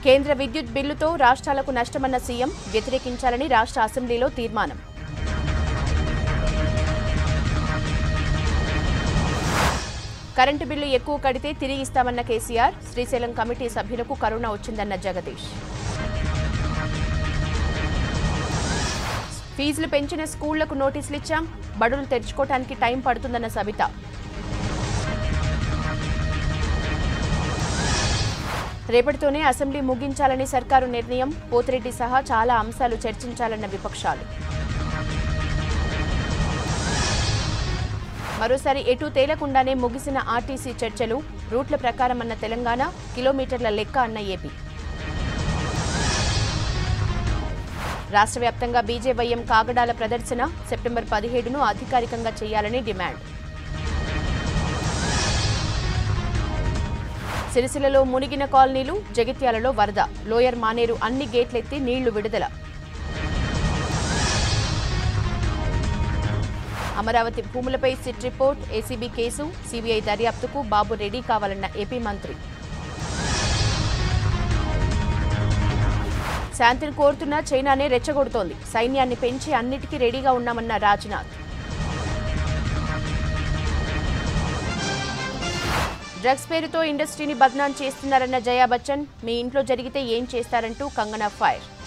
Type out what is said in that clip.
కేంద్ర విద్యుత్ బిల్లుతో రాష్ట్రాలకు నష్టమన్న సీఎం వ్యతిరేకించాలని రాష్ట్ర అసెంబ్లీలో తీర్మానం కరెంటు బిల్లు ఎక్కువ కడితే తిరిగి ఇస్తామన్న కేసీఆర్ శ్రీశైలం కమిటీ సభ్యులకు కరోనా వచ్చిందన్న జగదీష్ ఫీజులు పెంచిన స్కూళ్లకు నోటీసులు ఇచ్చాం బడులు తెరుచుకోవటానికి టైం పడుతుందన్న సబిత రేపటితోనే అసెంబ్లీ ముగించాలని సర్కారు నిర్ణయం పోతిరెడ్డి సహా చాలా అంశాలు చర్చించాలన్న విపక్షాలు మరోసారి ఎటు తేలకుండానే ముగిసిన ఆర్టీసీ చర్చలు రూట్ల ప్రకారం అన్న తెలంగాణ కిలోమీటర్ల లెక్క అన్న ఏపీ రాష్ట్ర వ్యాప్తంగా బీజేవైఎం కాగడాల ప్రదర్శన సెప్టెంబర్ పదిహేడును అధికారికంగా చేయాలని డిమాండ్ సిరిసిల్లలో మునిగిన కాలనీలు జగిత్యాలలో వరద లోయర్ మానేరు అన్ని గేట్లెత్తి నీళ్లు విడుదల అమరావతి భూములపై SIT report ACB case CBI దర్యాప్తుకు బాబు రెడీ కావాలన్న ఏపీ మంత్రి శాంతిని కోరుతున్న చైనానే రెచ్చగొడుతోంది సైన్యాన్ని పెంచి అన్నిటికీ రెడీగా ఉన్నామన్న రాజ్నాథ్ డ్రగ్స్ పేరుతో ఇండస్ట్రీని బద్నాం చేస్తున్నారన్న జయా బచ్చన్ మీ ఇంట్లో జరిగితే ఏం చేస్తారంటూ కంగనా ఫైర్